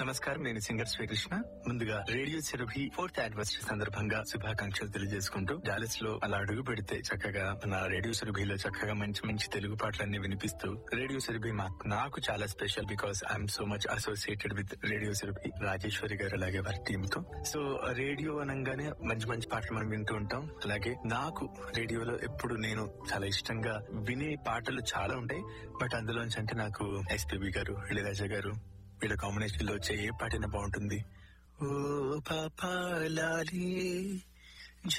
నమస్కారం నేను సింగర్ శ్రీకృష్ణ ముందుగా రేడియో చెరువి ఫోర్త్ యానివర్సరీ సందర్భంగా శుభాకాంక్షలు తెలియజేసుకుంటూ డాలస్ లో అలా అడుగు పెడితే చక్కగా నా రేడియో చెరుభిలో చక్కగా మంచి మంచి తెలుగు పాటలన్నీ వినిపిస్తూ రేడియో చెరుభి నాకు చాలా special because I'm so much associated with radio Cherubhi Rajeshwari గారు అలాగే వారి టీమ్ తో సో రేడియో అనగానే మంచి మంచి పాటలు మనం వింటూ ఉంటాం అలాగే నాకు రేడియోలో ఎప్పుడు నేను చాలా ఇష్టంగా వినే పాటలు చాలా ఉంటాయి బట్ అందులోంచి అంటే నాకు ఎస్పీబి గారు ఇళయరాజా గారు వీళ్ళ కాంబినేషన్ లో వచ్చే ఏ పాటైనా బాగుంటుంది ఓ పాపాలి